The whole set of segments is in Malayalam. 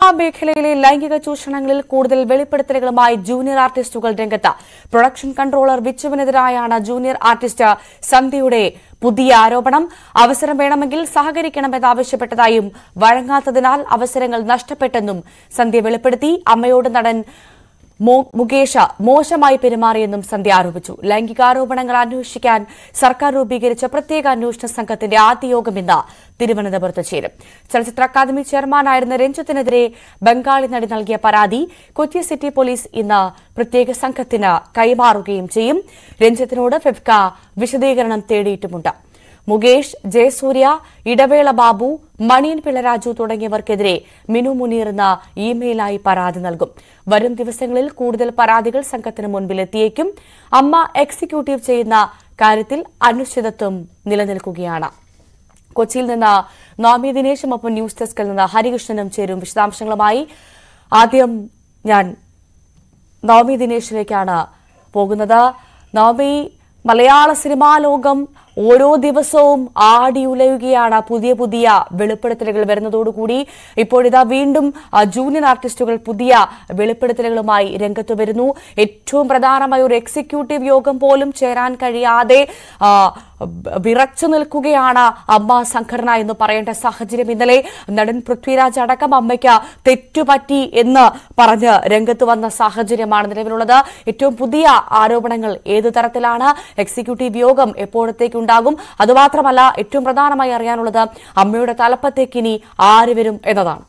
സിനിമാ മേഖലയിലെ ലൈംഗിക ചൂഷണങ്ങളിൽ കൂടുതൽ വെളിപ്പെടുത്തലുകളുമായി ജൂനിയർ ആർട്ടിസ്റ്റുകൾ രംഗത്ത് പ്രൊഡക്ഷൻ കൺട്രോളർ വിച്ചുവിനെതിരായാണ് ജൂനിയർ ആർട്ടിസ്റ്റ് സന്ധ്യയുടെ പുതിയ ആരോപണം അവസരം വേണമെങ്കിൽ സഹകരിക്കണമെന്നാവശ്യപ്പെട്ടതായും വഴങ്ങാത്തതിനാൽ അവസരങ്ങൾ നഷ്ടപ്പെട്ടെന്നും സന്ധ്യ വെളിപ്പെടുത്തി അമ്മയോട് നടൻ മോ- മുകേഷ് മോശമായി പെരുമാറിയെന്നും സന്ധ്യ ആരോപിച്ചു ലൈംഗികാരോപണങ്ങൾ അന്വേഷിക്കാൻ സർക്കാർ രൂപീകരിച്ച പ്രത്യേക അന്വേഷണ സംഘത്തിന്റെ ആദ്യ യോഗം ഇന്ന് തിരുവനന്തപുരത്ത് ചേരും ചലച്ചിത്ര അക്കാദമി ചെയർമാനായിരുന്ന രഞ്ജിത്തിനെതിരെ ബംഗാളി നടി നൽകിയ പരാതി കൊച്ചി സിറ്റി പോലീസ് ഇന്ന് പ്രത്യേക സംഘത്തിന് കൈമാറുകയും ചെയ്യും രഞ്ജിത്തിനോട് ഫെഫ്ക വിശദീകരണം തേടിയിട്ടുമുണ്ട് മുകേഷ് ജയസൂര്യ ഇടവേള ബാബു മണിയൻ പിള്ളരാജു തുടങ്ങിയവർക്കെതിരെ മിനു മുനീർ എന്ന ഇമെയിലായി പരാതി നൽകും വരും ദിവസങ്ങളിൽ കൂടുതൽ പരാതികൾ സംഘത്തിന് മുൻപിലെത്തിയേക്കും അമ്മ എക്സിക്യൂട്ടീവ് ചെയ്യുന്ന കാര്യത്തിൽ അനിശ്ചിതത്വം നിലനിൽക്കുകയാണ് കൊച്ചിയിൽ നിന്ന് നോമി ദിനേശും ഒപ്പം ന്യൂസ് ഡെസ്കിൽ നിന്ന് ഹരികൃഷ്ണനും ചേരും വിശദാംശങ്ങളുമായി ആദ്യം ഞാൻ നവമി ദിനേശിലേക്കാണ് പോകുന്നത് നവമി മലയാള സിനിമാ ലോകം ഓരോ ദിവസവും ആടിയുലയുകയാണ് പുതിയ പുതിയ വെളിപ്പെടുത്തലുകൾ വരുന്നതോടുകൂടി ഇപ്പോഴിതാ വീണ്ടും ആ, ജൂനിയർ ആർട്ടിസ്റ്റുകൾ പുതിയ വെളിപ്പെടുത്തലുകളുമായി രംഗത്ത് വരുന്നു ഏറ്റവും പ്രധാനമായ ഒരു എക്സിക്യൂട്ടീവ് യോഗം പോലും ചേരാൻ കഴിയാതെ ആ, ബ- വിറച്ചു നിൽക്കുകയാണ് അമ്മ സംഘടന എന്ന് പറയേണ്ട സാഹചര്യം ഇന്നലെ നടൻ പൃഥ്വിരാജ് അടക്കം അമ്മയ്ക്ക് തെറ്റുപറ്റി എന്ന് പറഞ്ഞ് രംഗത്ത് വന്ന സാഹചര്യമാണ് നിലവിലുള്ളത് ഏറ്റവും പുതിയ ആരോപണങ്ങൾ ഏതു തരത്തിലാണ് എക്സിക്യൂട്ടീവ് യോഗം എപ്പോഴത്തേക്കുണ്ടാകും അതുമാത്രമല്ല ഏറ്റവും പ്രധാനമായി അറിയാനുള്ളത് അമ്മയുടെ തലപ്പത്തേക്ക് ഇനി ആര് വരും എന്നതാണ്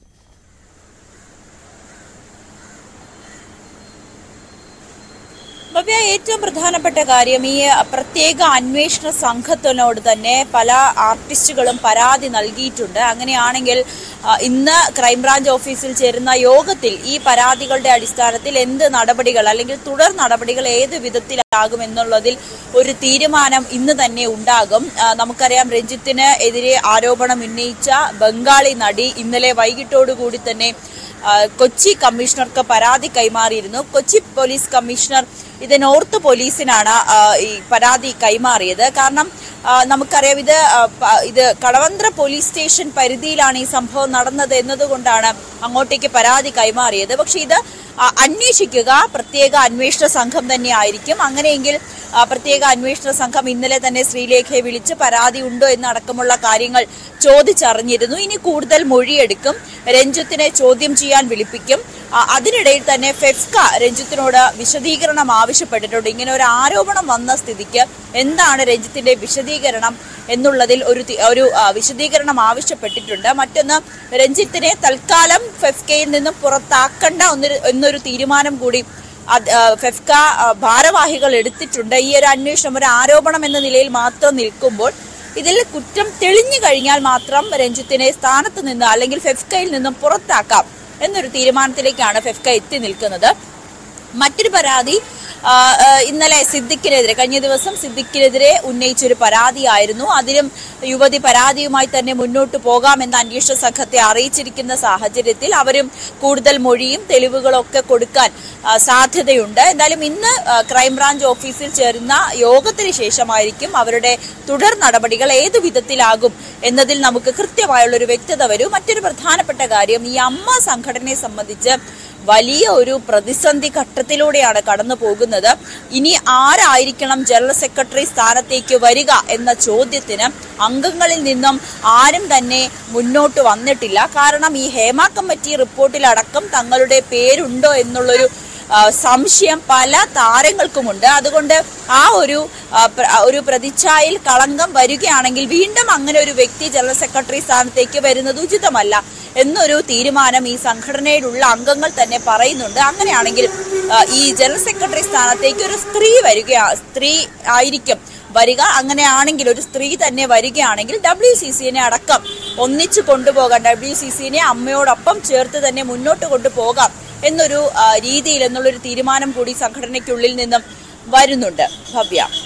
ഭവ്യ ഏറ്റവും പ്രധാനപ്പെട്ട കാര്യം ഈ പ്രത്യേക അന്വേഷണ സംഘത്തിനോട് തന്നെ പല ആർട്ടിസ്റ്റുകളും പരാതി നൽകിയിട്ടുണ്ട് അങ്ങനെയാണെങ്കിൽ ആ, ഇന്ന് ക്രൈംബ്രാഞ്ച് ഓഫീസിൽ ചേരുന്ന യോഗത്തിൽ ഈ പരാതികളുടെ അടിസ്ഥാനത്തിൽ എന്ത് നടപടികൾ അല്ലെങ്കിൽ തുടർ നടപടികൾ ഏത് വിധത്തിലാകും എന്നുള്ളതിൽ ഒരു തീരുമാനം ഇന്ന് തന്നെ ഉണ്ടാകും ആ, നമുക്കറിയാം രഞ്ജിത്തിന് എതിരെ ആരോപണം ഉന്നയിച്ച ബംഗാളി നടി ഇന്നലെ വൈകിട്ടോടുകൂടി തന്നെ ആ, കൊച്ചി കമ്മീഷണർക്ക് പരാതി കൈമാറിയിരുന്നു കൊച്ചി പോലീസ് കമ്മീഷണർ ഇത് നോർത്ത് പോലീസിനാണ് ആ, ഈ പരാതി കൈമാറിയത് കാരണം ആ, നമുക്കറിയാം ഇത് ആ, പ- ഇത് കടവന്ത്ര പോലീസ് സ്റ്റേഷൻ പരിധിയിലാണ് ഈ സംഭവം നടന്നത് എന്നതുകൊണ്ടാണ് അങ്ങോട്ടേക്ക് പരാതി കൈമാറിയത് പക്ഷെ ഇത് ആ, അന്വേഷിക്കുക പ്രത്യേക അന്വേഷണ സംഘം തന്നെ ആയിരിക്കും അങ്ങനെയെങ്കിൽ ആ, പ്രത്യേക അന്വേഷണ സംഘം ഇന്നലെ തന്നെ ശ്രീലേഖയെ വിളിച്ച് പരാതി ഉണ്ടോ എന്നടക്കമുള്ള കാര്യങ്ങൾ ചോദിച്ചറിഞ്ഞിരുന്നു ഇനി കൂടുതൽ മൊഴിയെടുക്കും രഞ്ജിത്തിനെ ചോദ്യം ചെയ്യാൻ വിളിപ്പിക്കും ആ, അതിനിടയിൽ തന്നെ ഫെഫ്ക രഞ്ജിത്തിനോട് വിശദീകരണം ആവശ്യപ്പെട്ടിട്ടുണ്ട് ഇങ്ങനെ ഒരു ആരോപണം വന്ന സ്ഥിതിക്ക് എന്താണ് രഞ്ജിത്തിന്റെ വിശദീകരണം എന്നുള്ളതിൽ ഒരു തി- ഒരു ആ, വിശദീകരണം ആവശ്യപ്പെട്ടിട്ടുണ്ട് മറ്റൊന്ന് രഞ്ജിത്തിനെ തൽക്കാലം ഫെഫ്കയിൽ നിന്നും പുറത്താക്കണ്ട എന്നൊരു എന്നൊരു തീരുമാനം കൂടി അത്, ആ, ഫെഫ്ക ആ, ഭാരവാഹികൾ എടുത്തിട്ടുണ്ട് ഈ ഒരു അന്വേഷണം ഒരു ആരോപണം എന്ന നിലയിൽ മാത്രം നിൽക്കുമ്പോൾ ഇതിൽ കുറ്റം തെളിഞ്ഞു കഴിഞ്ഞാൽ മാത്രം രഞ്ജിത്തിനെ സ്ഥാനത്ത് നിന്ന് അല്ലെങ്കിൽ ഫെഫ്കയിൽ നിന്നും പുറത്താക്കാം എന്നൊരു തീരുമാനത്തിലേക്കാണ് ഫെഫ്ക എത്തി നിൽക്കുന്നത് മറ്റൊരു പരാതി ആ, ആ, ഇന്നലെ സിദ്ദിഖിനെതിരെ കഴിഞ്ഞ ദിവസം സിദ്ദിഖിനെതിരെ ഉന്നയിച്ചൊരു പരാതിയായിരുന്നു അതിലും യുവതി പരാതിയുമായി തന്നെ മുന്നോട്ട് പോകാമെന്ന് അന്വേഷണ സംഘത്തെ അറിയിച്ചിരിക്കുന്ന സാഹചര്യത്തിൽ അവരും കൂടുതൽ മൊഴിയും തെളിവുകളും ഒക്കെ കൊടുക്കാൻ ആ, സാധ്യതയുണ്ട് എന്തായാലും ഇന്ന് ആ, ക്രൈംബ്രാഞ്ച് ഓഫീസിൽ ചേരുന്ന യോഗത്തിന് ശേഷമായിരിക്കും അവരുടെ തുടർ നടപടികൾ ഏതു വിധത്തിലാകും എന്നതിൽ നമുക്ക് കൃത്യമായുള്ള ഒരു വ്യക്തത വരും മറ്റൊരു പ്രധാനപ്പെട്ട കാര്യം ഈ അമ്മ സംഘടനയെ സംബന്ധിച്ച് വലിയ ഒരു പ്രതിസന്ധി ഘട്ടത്തിലൂടെയാണ് കടന്നു പോകുന്നത് ഇനി ആരായിരിക്കണം ജനറൽ സെക്രട്ടറി സ്ഥാനത്തേക്ക് വരിക എന്ന ചോദ്യത്തിന് അംഗങ്ങളിൽ നിന്നും ആരും തന്നെ മുന്നോട്ട് വന്നിട്ടില്ല കാരണം ഈ ഹേമ കമ്മിറ്റി റിപ്പോർട്ടിലടക്കം തങ്ങളുടെ പേരുണ്ടോ എന്നുള്ളൊരു ആ, സംശയം പല താരങ്ങൾക്കുമുണ്ട് അതുകൊണ്ട് ആ ഒരു ആ, പ്ര- ആ, ഒരു പ്രതിച്ഛായയിൽ കളങ്കം വരികയാണെങ്കിൽ വീണ്ടും അങ്ങനെ ഒരു വ്യക്തി ജനറൽ സെക്രട്ടറി സ്ഥാനത്തേക്ക് വരുന്നത് ഉചിതമല്ല എന്നൊരു തീരുമാനം ഈ സംഘടനയിലുള്ള അംഗങ്ങൾ തന്നെ പറയുന്നുണ്ട് അങ്ങനെയാണെങ്കിൽ ആ, ഈ ജനറൽ സെക്രട്ടറി സ്ഥാനത്തേക്ക് ഒരു സ്ത്രീ വരിക സ്ത്രീ ആയിരിക്കും വരിക അങ്ങനെയാണെങ്കിൽ ഒരു സ്ത്രീ തന്നെ വരികയാണെങ്കിൽ ഡബ്ല്യു സി സിനെ അടക്കം ഒന്നിച്ചു കൊണ്ടുപോകാം ഡബ്ല്യു സി സിനെ അമ്മയോടൊപ്പം ചേർത്ത് തന്നെ മുന്നോട്ട് കൊണ്ടുപോകാം എന്നൊരു ആ, രീതിയിൽ എന്നുള്ളൊരു തീരുമാനം കൂടി സംഘടനയ്ക്കുള്ളിൽ നിന്നും വരുന്നുണ്ട് ഭവ്യ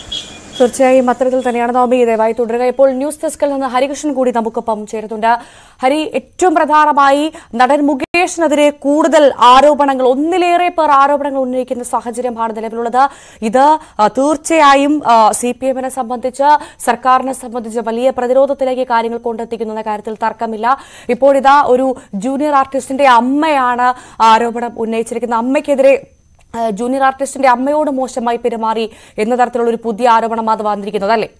തീർച്ചയായും അത്തരത്തിൽ തന്നെയാണ് നവമി ദയവായി തുടരുക ഇപ്പോൾ ന്യൂസ് ഡെസ്കിൽ നിന്ന് ഹരികൃഷ്ണൻ കൂടി നമുക്കൊപ്പം ചേരുന്നുണ്ട് ഹരി ഏറ്റവും പ്രധാനമായി നടൻ മുകേഷിനെതിരെ കൂടുതൽ ആരോപണങ്ങൾ ഒന്നിലേറെ പേർ ആരോപണങ്ങൾ ഉന്നയിക്കുന്ന സാഹചര്യമാണ് നിലവിലുള്ളത് ഇത് ആ, തീർച്ചയായും സി പി എമ്മിനെ സംബന്ധിച്ച് സർക്കാരിനെ സംബന്ധിച്ച് വലിയ പ്രതിരോധത്തിലേക്ക് കാര്യങ്ങൾ കൊണ്ടെത്തിക്കുന്ന കാര്യത്തിൽ തർക്കമില്ല ഇപ്പോഴിതാ ഒരു ജൂനിയർ ആർട്ടിസ്റ്റിന്റെ അമ്മയാണ് ആരോപണം ഉന്നയിച്ചിരിക്കുന്നത് അമ്മയ്ക്കെതിരെ ആ, ജൂനിയർ ആർട്ടിസ്റ്റിന്റെ അമ്മയോട് മോശമായി പെരുമാറി എന്ന തരത്തിലുള്ള ഒരു പുതിയ ആരോപണം അത് വന്നിരിക്കുന്നത് അല്ലേ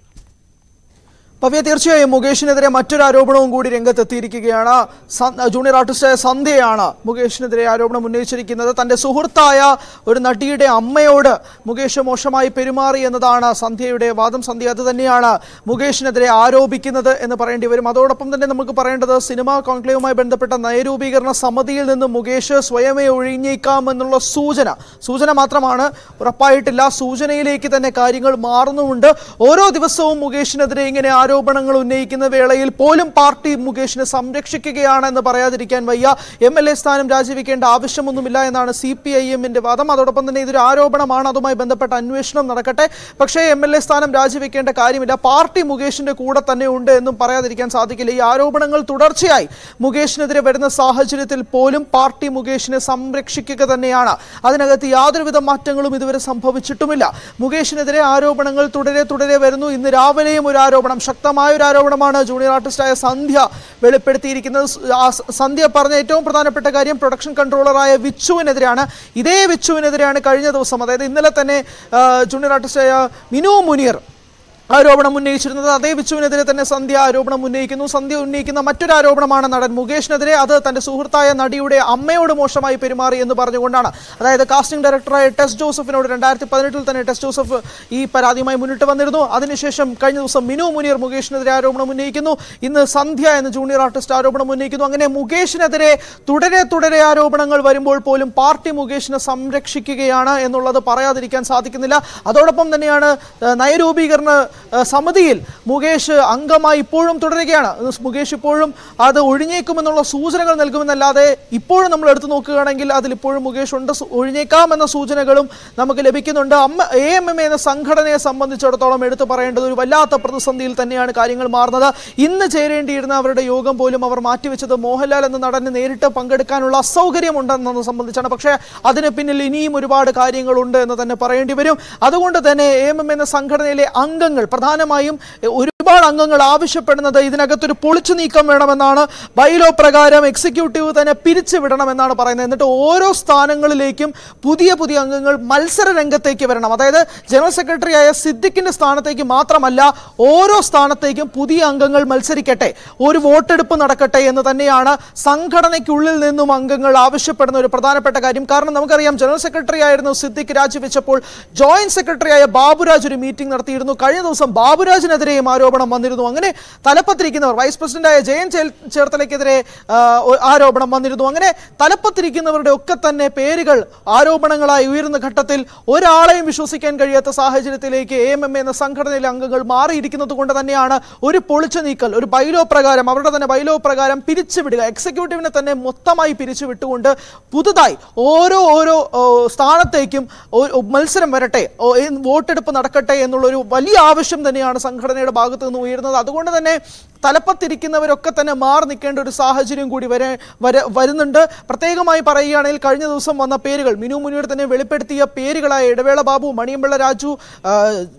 ഭവ്യ തീർച്ചയായും മുകേഷിനെതിരെ മറ്റൊരു ആരോപണവും കൂടി രംഗത്തെത്തിയിരിക്കുകയാണ് സ- ജൂനിയർ ആർട്ടിസ്റ്റായ സന്ധ്യയാണ് മുകേഷിനെതിരെ ആരോപണം ഉന്നയിച്ചിരിക്കുന്നത് തന്റെ സുഹൃത്തായ ഒരു നടിയുടെ അമ്മയോട് മുകേഷ് മോശമായി പെരുമാറി എന്നതാണ് സന്ധ്യയുടെ വാദം സന്ധ്യ അത് തന്നെയാണ് മുകേഷിനെതിരെ ആരോപിക്കുന്നത് എന്ന് പറയേണ്ടി വരും അതോടൊപ്പം തന്നെ നമുക്ക് പറയേണ്ടത് സിനിമാ കോൺക്ലേവുമായി ബന്ധപ്പെട്ട നയരൂപീകരണ സമിതിയിൽ നിന്ന് മുകേഷ് സ്വയമേ ഒഴിഞ്ഞേക്കാമെന്നുള്ള സൂചന സൂചന മാത്രമാണ് ഉറപ്പായിട്ടില്ല സൂചനയിലേക്ക് തന്നെ കാര്യങ്ങൾ മാറുന്നുമുണ്ട് ഓരോ ദിവസവും മുകേഷിനെതിരെ ഇങ്ങനെ ആരോപണങ്ങൾ ഉന്നയിക്കുന്ന വേളയിൽ പോലും പാർട്ടി മുകേഷിനെ സംരക്ഷിക്കുകയാണെന്ന് പറയാതിരിക്കാൻ വയ്യ എം എൽ എ സ്ഥാനം രാജിവെക്കേണ്ട ആവശ്യമൊന്നുമില്ല എന്നാണ് സി പി ഐ എമ്മിന്റെ വാദം അതോടൊപ്പം തന്നെ ഇതൊരു ആരോപണമാണ് അതുമായി ബന്ധപ്പെട്ട അന്വേഷണം നടക്കട്ടെ പക്ഷേ എം എൽ എ സ്ഥാനം രാജിവെക്കേണ്ട കാര്യമില്ല പാർട്ടി മുകേഷിന്റെ കൂടെ തന്നെ ഉണ്ട് എന്നും പറയാതിരിക്കാൻ സാധിക്കില്ല ഈ ആരോപണങ്ങൾ തുടർച്ചയായി മുകേഷിനെതിരെ വരുന്ന സാഹചര്യത്തിൽ പോലും പാർട്ടി മുകേഷിനെ സംരക്ഷിക്കുക തന്നെയാണ് അതിനകത്ത് യാതൊരുവിധ മാറ്റങ്ങളും ഇതുവരെ സംഭവിച്ചിട്ടുമില്ല മുകേഷിനെതിരെ ആരോപണങ്ങൾ തുടരെ തുടരെ വരുന്നു ഇന്ന് രാവിലെയും ഒരു ആരോപണം ശക്തമായ ഒരു ആരോപണമാണ് ജൂനിയർ ആർട്ടിസ്റ്റായ സന്ധ്യ വെളിപ്പെടുത്തിയിരിക്കുന്നത് സ് ആ സ- സന്ധ്യ പറഞ്ഞ ഏറ്റവും പ്രധാനപ്പെട്ട കാര്യം പ്രൊഡക്ഷൻ കൺട്രോളറായ വിച്ചുവിനെതിരെയാണ് ഇതേ വിച്ചുവിനെതിരെയാണ് കഴിഞ്ഞ ദിവസം അതായത് ഇന്നലെ തന്നെ ആ, ജൂനിയർ ആർട്ടിസ്റ്റായ മിനു മുനീർ ആരോപണം ഉന്നയിച്ചിരുന്നത് അതേ വിച്ചുവിനെതിരെ തന്നെ സന്ധ്യ ആരോപണം ഉന്നയിക്കുന്നു സന്ധ്യ ഉന്നയിക്കുന്ന മറ്റൊരു ആരോപണമാണ് നടൻ മുകേഷിനെതിരെ അത് തന്റെ സുഹൃത്തായ നടിയുടെ അമ്മയോട് മോശമായി പെരുമാറി എന്ന് പറഞ്ഞുകൊണ്ടാണ് അതായത് കാസ്റ്റിംഗ് ഡയറക്ടറായ ടെസ് ജോസഫിനോട് രണ്ടായിരത്തി പതിനെട്ടിൽ തന്നെ ടെസ് ജോസഫ് ഈ പരാതിയുമായി മുന്നിട്ട് വന്നിരുന്നു അതിനുശേഷം കഴിഞ്ഞ ദിവസം മിനു മുനീർ മുകേഷിനെതിരെ ആരോപണം ഉന്നയിക്കുന്നു ഇന്ന് സന്ധ്യ എന്ന ജൂനിയർ ആർട്ടിസ്റ്റ് ആരോപണം ഉന്നയിക്കുന്നു അങ്ങനെ മുകേഷിനെതിരെ തുടരെ തുടരെ ആരോപണങ്ങൾ വരുമ്പോൾ പോലും പാർട്ടി മുകേഷിനെ സംരക്ഷിക്കുകയാണ് എന്നുള്ളത് പറയാതിരിക്കാൻ സാധിക്കുന്നില്ല അതോടൊപ്പം തന്നെയാണ് ഏഹ്, നയരൂപീകരണ ഏഹ്, സമിതിയിൽ മുകേഷ് അംഗമായി ഇപ്പോഴും തുടരുകയാണ് മുകേഷ് ഇപ്പോഴും അത് ഒഴിഞ്ഞേക്കുമെന്നുള്ള സൂചനകൾ നൽകുമെന്നല്ലാതെ ഇപ്പോഴും നമ്മൾ എടുത്തു നോക്കുകയാണെങ്കിൽ അതിൽ ഇപ്പോഴും മുകേഷ് ഉണ്ട് സു- ഒഴിഞ്ഞേക്കാമെന്ന സൂചനകളും നമുക്ക് ലഭിക്കുന്നുണ്ട് അമ്മ എ എം എം എന്ന സംഘടനയെ സംബന്ധിച്ചിടത്തോളം എടുത്തു പറയേണ്ടത് ഒരു വല്ലാത്ത പ്രതിസന്ധിയിൽ തന്നെയാണ് കാര്യങ്ങൾ മാറുന്നത് ഇന്ന് ചേരേണ്ടിയിരുന്ന അവരുടെ യോഗം പോലും അവർ മാറ്റിവെച്ചത് മോഹൻലാൽ എന്ന നടന് നേരിട്ട് പങ്കെടുക്കാനുള്ള അസൗകര്യം ഉണ്ടെന്നത് സംബന്ധിച്ചാണ് പക്ഷേ അതിന് പിന്നിൽ ഇനിയും ഒരുപാട് കാര്യങ്ങളുണ്ട് എന്ന് തന്നെ പറയേണ്ടി വരും അതുകൊണ്ട് തന്നെ എ എം എം എന്ന സംഘടനയിലെ അംഗങ്ങൾ പ്രധാനമായും എ, ഒരുപാട് അംഗങ്ങൾ ആവശ്യപ്പെടുന്നത് ഇതിനകത്തൊരു പൊളിച്ചു നീക്കം വേണമെന്നാണ് ബൈലോ പ്രകാരം എക്സിക്യൂട്ടീവ് തന്നെ പിരിച്ചുവിടണമെന്നാണ് പറയുന്നത് എന്നിട്ട് ഓരോ സ്ഥാനങ്ങളിലേക്കും പുതിയ പുതിയ അംഗങ്ങൾ മത്സര രംഗത്തേക്ക് വരണം അതായത് ജനറൽ സെക്രട്ടറിയായ സിദ്ദിഖിന്റെ സ്ഥാനത്തേക്ക് മാത്രമല്ല ഓരോ സ്ഥാനത്തേക്കും പുതിയ അംഗങ്ങൾ മത്സരിക്കട്ടെ ഒരു വോട്ടെടുപ്പ് നടക്കട്ടെ എന്ന് തന്നെയാണ് സംഘടനയ്ക്കുള്ളിൽ നിന്നും അംഗങ്ങൾ ആവശ്യപ്പെടുന്ന ഒരു പ്രധാനപ്പെട്ട കാര്യം കാരണം നമുക്കറിയാം ജനറൽ സെക്രട്ടറി ആയിരുന്നു സിദ്ദിഖ് രാജിവെച്ചപ്പോൾ ജോയിന്റ് സെക്രട്ടറിയായ ബാബുരാജ് ഒരു മീറ്റിംഗ് നടത്തിയിരുന്നു കഴിഞ്ഞ ദിവസം ബാബുരാജിനെതിരെയും ആരോപണം വന്നിരുന്നു അങ്ങനെ തലപ്പത്തിരിക്കുന്നവർ വൈസ് പ്രസിഡന്റായ ജയൻ ചേൽ- ചേർത്തലയ്ക്കെതിരെ ആ, ഒ- ആരോപണം വന്നിരുന്നു അങ്ങനെ തലപ്പത്തിരിക്കുന്നവരുടെ ഒക്കെ തന്നെ പേരുകൾ ആരോപണങ്ങളായി ഉയരുന്ന ഘട്ടത്തിൽ ഒരാളെയും വിശ്വസിക്കാൻ കഴിയാത്ത സാഹചര്യത്തിലേക്ക് എ എം എം എന്ന സംഘടനയിലെ അംഗങ്ങൾ മാറിയിരിക്കുന്നത് കൊണ്ട് തന്നെയാണ് ഒരു പൊളിച്ചു നീക്കൽ ഒരു ബൈലോ പ്രകാരം അവരുടെ തന്നെ ബൈലോ പ്രകാരം പിരിച്ചുവിടുക എക്സിക്യൂട്ടീവിനെ തന്നെ മൊത്തമായി പിരിച്ചുവിട്ടുകൊണ്ട് പുതുതായി ഓരോ ഓരോ ഓ, സ്ഥാനത്തേക്കും ഒ- ഒ- മത്സരം വരട്ടെ ഓ, ഏ- വോട്ടെടുപ്പ് നടക്കട്ടെ എന്നുള്ളൊരു വലിയ ആവശ്യം തന്നെയാണ് സംഘടനയുടെ ഭാഗത്തു നിന്ന് ഉയരുന്നത് അതുകൊണ്ട് തന്നെ തലപ്പത്തിരിക്കുന്നവരൊക്കെ തന്നെ മാറി നിൽക്കേണ്ട ഒരു സാഹചര്യം കൂടി വരെ വര- വരുന്നുണ്ട് പ്രത്യേകമായി പറയുകയാണെങ്കിൽ കഴിഞ്ഞ ദിവസം വന്ന പേരുകൾ മിനു മുനിയുടെ തന്നെ വെളിപ്പെടുത്തിയ പേരുകളായ ഇടവേള ബാബു മണിയമ്പിള്ള രാജു ആ,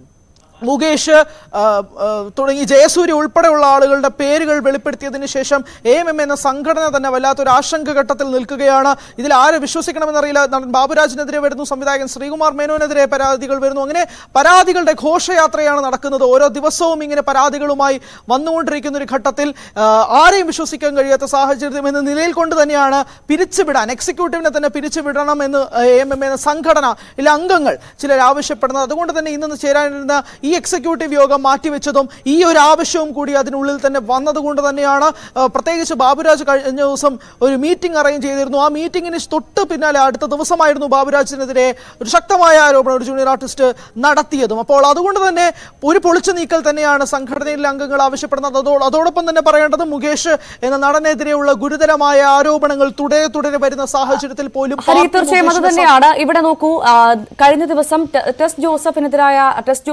മുകേഷ് ആ, ആ, തുടങ്ങി ജയസൂര്യ ഉൾപ്പെടെയുള്ള ആളുകളുടെ പേരുകൾ വെളിപ്പെടുത്തിയതിനു ശേഷം എ എം എം എന്ന സംഘടന തന്നെ വല്ലാത്തൊരു ആശങ്ക ഘട്ടത്തിൽ നിൽക്കുകയാണ് ഇതിൽ ആരെ വിശ്വസിക്കണമെന്നറിയില്ല നടൻ ബാബുരാജിനെതിരെ വരുന്നു സംവിധായകൻ ശ്രീകുമാർ മേനോനെതിരെ പരാതികൾ വരുന്നു അങ്ങനെ പരാതികളുടെ ഘോഷയാത്രയാണ് നടക്കുന്നത് ഓരോ ദിവസവും ഇങ്ങനെ പരാതികളുമായി വന്നുകൊണ്ടിരിക്കുന്ന ഒരു ഘട്ടത്തിൽ ആ, ആരെയും വിശ്വസിക്കാൻ കഴിയാത്ത സാഹചര്യം എന്ന നിലയിൽ കൊണ്ട് തന്നെയാണ് പിരിച്ചുവിടാൻ എക്സിക്യൂട്ടീവിനെ തന്നെ പിരിച്ചുവിടണം എന്ന് എ എം എം എന്ന സംഘടന ഇല്ല അംഗങ്ങൾ ചിലർ ആവശ്യപ്പെടുന്നത് അതുകൊണ്ട് തന്നെ ഇന്ന് ചേരാനിരുന്ന ഈ എക്സിക്യൂട്ടീവ് യോഗം മാറ്റിവെച്ചതും ഈ ഒരു ആവശ്യവും കൂടി അതിനുള്ളിൽ തന്നെ വന്നതുകൊണ്ട് തന്നെയാണ് ആ, പ്രത്യേകിച്ച് ബാബുരാജ് കഴിഞ്ഞ ദിവസം ഒരു മീറ്റിംഗ് അറേഞ്ച് ചെയ്തിരുന്നു ആ മീറ്റിംഗിന് തൊട്ട് പിന്നാലെ അടുത്ത ദിവസമായിരുന്നു ബാബുരാജിനെതിരെ ഒരു ശക്തമായ ആരോപണം ഒരു ജൂനിയർ ആർട്ടിസ്റ്റ് നടത്തിയതും അപ്പോൾ അതുകൊണ്ട് തന്നെ ഒരു പൊളിച്ചു നീക്കൽ തന്നെയാണ് സംഘടനയിലെ അംഗങ്ങൾ ആവശ്യപ്പെടുന്നത് അതോ അതോടൊപ്പം തന്നെ പറയേണ്ടത് മുകേഷ് എന്ന നടനെതിരെയുള്ള ഗുരുതരമായ ആരോപണങ്ങൾ തുടരെ തുടരെ വരുന്ന സാഹചര്യത്തിൽ പോലും ഹരി പാർട്ടി തീർച്ചയായും അത് മുകേഷിനെ തന്നെയാണ് ഇവിടെ നോക്കൂ ആ, കഴിഞ്ഞ ദിവസം ടെ- ടെസ് ജോസഫിനെതിരായ ടെസ് ജോസഫ്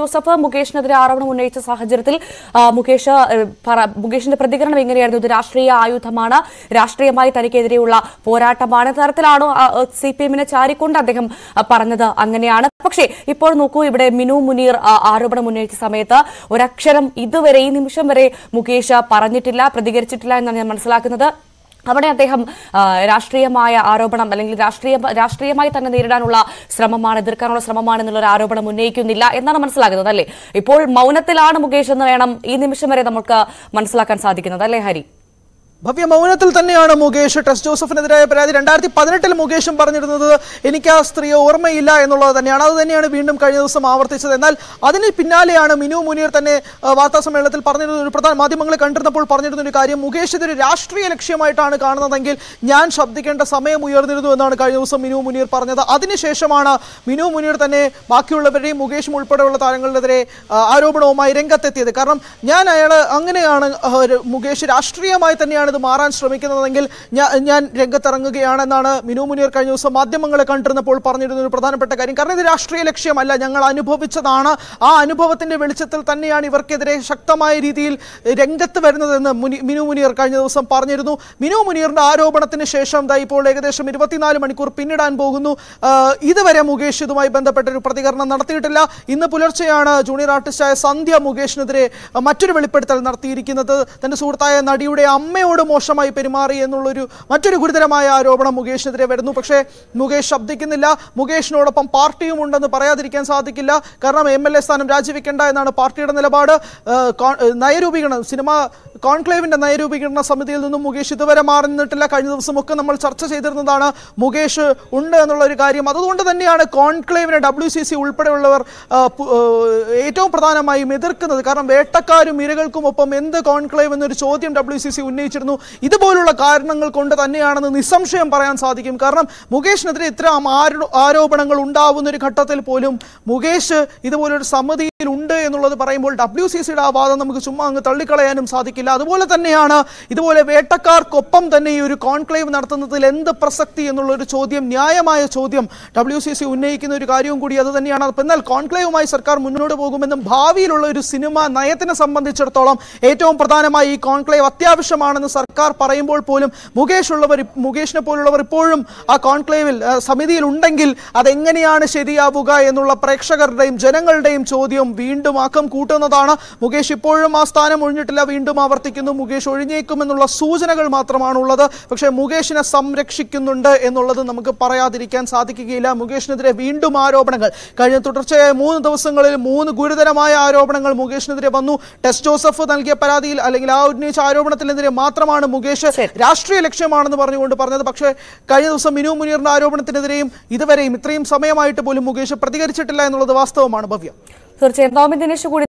മുകേഷിനെതിരെ ആരോപണം ഉന്നയിച്ച സാഹചര്യത്തിൽ ആ, മുകേഷ് ഏഹ്, പറ- മുകേഷിന്റെ പ്രതികരണം എങ്ങനെയായിരുന്നു ഇത് രാഷ്ട്രീയ ആയുധമാണ് രാഷ്ട്രീയമായി തനിക്കെതിരെയുള്ള പോരാട്ടമാണ് തരത്തിലാണോ സി പി എമ്മിനെ ചാരിക്കൊണ്ട് അദ്ദേഹം ആ, പറഞ്ഞത് അങ്ങനെയാണ് പക്ഷേ ഇപ്പോൾ നോക്കൂ ഇവിടെ മിനു മുനീർ ആ, ആരോപണം ഉന്നയിച്ച സമയത്ത് ഒരക്ഷരം ഇതുവരെ ഈ നിമിഷം വരെ മുകേഷ് പറഞ്ഞിട്ടില്ല പ്രതികരിച്ചിട്ടില്ല എന്നാണ് ഞാൻ മനസ്സിലാക്കുന്നത് അവിടെ അദ്ദേഹം ആ, രാഷ്ട്രീയമായ ആരോപണം അല്ലെങ്കിൽ രാഷ്ട്രീയ രാഷ്ട്രീയമായി തന്നെ നേരിടാനുള്ള ശ്രമമാണ് എതിർക്കാനുള്ള ശ്രമമാണ് എന്നുള്ള ഒരു ആരോപണം ഉന്നയിക്കുന്നില്ല എന്നാണ് മനസ്സിലാക്കുന്നത് അല്ലേ ഇപ്പോൾ മൗനത്തിലാണ് മുകേഷ് എന്ന് വേണം ഈ നിമിഷം വരെ നമുക്ക് മനസ്സിലാക്കാൻ സാധിക്കുന്നത് അല്ലേ ഹരി ഭവ്യ മൗനത്തിൽ തന്നെയാണ് മുകേഷ് ടെസ് ജോസഫിനെതിരായ പരാതി രണ്ടായിരത്തി പതിനെട്ടിൽ മുകേഷും പറഞ്ഞിരുന്നത് എനിക്ക് ആ സ്ത്രീയെ ഓർമ്മയില്ല എന്നുള്ളത് തന്നെയാണ് അത് തന്നെയാണ് വീണ്ടും കഴിഞ്ഞ ദിവസം ആവർത്തിച്ചത് എന്നാൽ അതിന് പിന്നാലെയാണ് മിനു മുനീർ തന്നെ ആ, വാർത്താ സമ്മേളനത്തിൽ പറഞ്ഞിരുന്ന ഒരു പ്രധാന മാധ്യമങ്ങളെ കണ്ടിരുന്നപ്പോൾ പറഞ്ഞിരുന്ന ഒരു കാര്യം മുകേഷ് ഇതൊരു രാഷ്ട്രീയ ലക്ഷ്യമായിട്ടാണ് കാണുന്നതെങ്കിൽ ഞാൻ ശബ്ദിക്കേണ്ട സമയം ഉയർന്നിരുന്നു എന്നാണ് കഴിഞ്ഞ ദിവസം മിനു മുനീർ പറഞ്ഞത് അതിനുശേഷമാണ് മിനു മുനീർ തന്നെ ബാക്കിയുള്ളവരുടെയും മുകേഷും ഉൾപ്പെടെയുള്ള താരങ്ങളുടെതിരെ ആ, ആരോപണവുമായി രംഗത്തെത്തിയത് കാരണം ഞാൻ അയാൾ അങ്ങനെയാണ് ആ, ഒരു മുകേഷ് രാഷ്ട്രീയമായി തന്നെയാണ് ഇത് മാറാൻ ശ്രമിക്കുന്നതെങ്കിൽ ഞാൻ ഞാൻ രംഗത്തിറങ്ങുകയാണെന്നാണ് മിനു മുനീർ കഴിഞ്ഞ ദിവസം മാധ്യമങ്ങളെ കണ്ടിരുന്നപ്പോൾ പറഞ്ഞിരുന്ന ഒരു പ്രധാനപ്പെട്ട കാര്യം കാരണം ഇത് രാഷ്ട്രീയ ലക്ഷ്യമല്ല ഞങ്ങൾ അനുഭവിച്ചതാണ് ആ അനുഭവത്തിന്റെ വെളിച്ചത്തിൽ തന്നെയാണ് ഇവർക്കെതിരെ ശക്തമായ രീതിയിൽ രംഗത്ത് വരുന്നതെന്ന് മുനി- മിനു മുനീർ കഴിഞ്ഞ ദിവസം പറഞ്ഞിരുന്നു മിനു മുനീറിന്റെ ആരോപണത്തിന് ശേഷം ദാ ഇപ്പോൾ ഏകദേശം ഇരുപത്തിനാല് മണിക്കൂർ പിന്നിടാൻ പോകുന്നു ആ, ഇതുവരെ മുകേഷ് ഇതുമായി ബന്ധപ്പെട്ട ഒരു പ്രതികരണം നടത്തിയിട്ടില്ല ഇന്ന് പുലർച്ചെയാണ് ജൂനിയർ ആർട്ടിസ്റ്റായ സന്ധ്യ മുകേഷിനെതിരെ ആ, മറ്റൊരു വെളിപ്പെടുത്തൽ നടത്തിയിരിക്കുന്നത് തന്റെ സുഹൃത്തായ നടിയുടെ അമ്മയോട് മോശമായി പെരുമാറി എന്നുള്ളൊരു മറ്റൊരു ഗുരുതരമായ ആരോപണം മുകേഷിനെതിരെ വരുന്നു പക്ഷേ മുകേഷ് ശബ്ദിക്കുന്നില്ല മുകേഷിനോടൊപ്പം പാർട്ടിയും ഉണ്ടെന്ന് പറയാതിരിക്കാൻ സാധിക്കില്ല കാരണം എം എൽ എ സ്ഥാനം രാജിവെക്കേണ്ട എന്നാണ് പാർട്ടിയുടെ നിലപാട് ആ, കോൺ- നയരൂപീകരണം സിനിമ കോൺക്ലേവിന്റെ നയരൂപീകരണ സമിതിയിൽ നിന്നും മുകേഷ് ഇതുവരെ മാറി നിന്നിട്ടില്ല കഴിഞ്ഞ ദിവസമൊക്കെ നമ്മൾ ചർച്ച ചെയ്തിരുന്നതാണ് മുകേഷ് ഉണ്ട് എന്നുള്ള ഒരു കാര്യം അതുകൊണ്ട് തന്നെയാണ് കോൺക്ലേവിനെ ഡബ്ല്യു സി സി ഉൾപ്പെടെയുള്ളവർ ആ, പു- ആ, ഏറ്റവും പ്രധാനമായും എതിർക്കുന്നത് കാരണം വേട്ടക്കാരും ഇരകൾക്കും ഒപ്പം എന്ത് കോൺക്ലേവ് എന്നൊരു ചോദ്യം ഡബ്ല്യു സി സി ഉന്നയിച്ചിരുന്നു ഇതുപോലുള്ള കാരണങ്ങൾ കൊണ്ട് തന്നെയാണെന്ന് നിസ്സംശയം പറയാൻ സാധിക്കും കാരണം മുകേഷിനെതിരെ ഇത്തരം ആരോ- ആരോപണങ്ങൾ ഉണ്ടാവുന്ന ഒരു ഘട്ടത്തിൽ പോലും മുകേഷ് ഇതുപോലൊരു സമിതിയിൽ ഉണ്ട് എന്നുള്ളത് പറയുമ്പോൾ ഡബ്ല്യു സി സിയുടെ ആ വാദം നമുക്ക് ചുമ്മാ അങ്ങ് തള്ളിക്കളയാനും സാധിക്കില്ല അതുപോലെ തന്നെയാണ് ഇതുപോലെ വേട്ടക്കാർക്കൊപ്പം തന്നെ ഈ ഒരു കോൺക്ലേവ് നടത്തുന്നതിൽ എന്ത് പ്രസക്തി എന്നുള്ള ഒരു ചോദ്യം ന്യായമായ ചോദ്യം ഡബ്ല്യു സി സി ഉന്നയിക്കുന്ന ഒരു കാര്യവും കൂടി അത് തന്നെയാണ് അപ്പോൾ എന്നാൽ കോൺക്ലേവുമായി സർക്കാർ മുന്നോട്ട് പോകുമെന്നും ഭാവിയിലുള്ള ഒരു സിനിമ നയത്തിനെ സംബന്ധിച്ചിടത്തോളം ഏറ്റവും പ്രധാനമായി ഈ കോൺക്ലേവ് അത്യാവശ്യമാണെന്ന് സർക്കാർ പറയുമ്പോൾ പോലും മുകേഷ് ഉള്ളവർ മുകേഷിനെ പോലുള്ളവർ ഇപ്പോഴും ആ കോൺക്ലേവിൽ ആ, സമിതിയിൽ ഉണ്ടെങ്കിൽ അതെങ്ങനെയാണ് ശരിയാവുക എന്നുള്ള പ്രേക്ഷകരുടെയും ജനങ്ങളുടെയും ചോദ്യം വീണ്ടും ആക്കം കൂട്ടുന്നതാണ് മുകേഷ് ഇപ്പോഴും ആ സ്ഥാനം ഒഴിഞ്ഞിട്ടില്ല വീണ്ടും ആവർത്തിക്കുന്നു മുകേഷ് ഒഴിഞ്ഞേക്കുമെന്നുള്ള സൂചനകൾ മാത്രമാണുള്ളത് പക്ഷേ മുകേഷിനെ സംരക്ഷിക്കുന്നുണ്ട് എന്നുള്ളത് നമുക്ക് പറയാതിരിക്കാൻ സാധിക്കുകയില്ല മുകേഷിനെതിരെ വീണ്ടും ആരോപണങ്ങൾ കഴിഞ്ഞ തുടർച്ചയായ മൂന്ന് ദിവസങ്ങളിൽ മൂന്ന് ഗുരുതരമായ ആരോപണങ്ങൾ മുകേഷിനെതിരെ വന്നു ടെസ് ജോസഫ് നൽകിയ പരാതിയിൽ അല്ലെങ്കിൽ ആ ഉന്നയിച്ച ആരോപണത്തിനെതിരെ മാത്രമാണ് മുകേഷ് രാഷ്ട്രീയ ലക്ഷ്യമാണെന്ന് പറഞ്ഞുകൊണ്ട് പറഞ്ഞത് പക്ഷേ കഴിഞ്ഞ ദിവസം മിനു മുനീറിന്റെ ആരോപണത്തിനെതിരെയും ഇതുവരെയും ഇത്രയും സമയമായിട്ട് പോലും മുകേഷ് പ്രതികരിച്ചിട്ടില്ല എന്നുള്ളത് വാസ്തവമാണ് ഭവ്യ തീർച്ചയായും നവമി ദിനേശ് കൂടി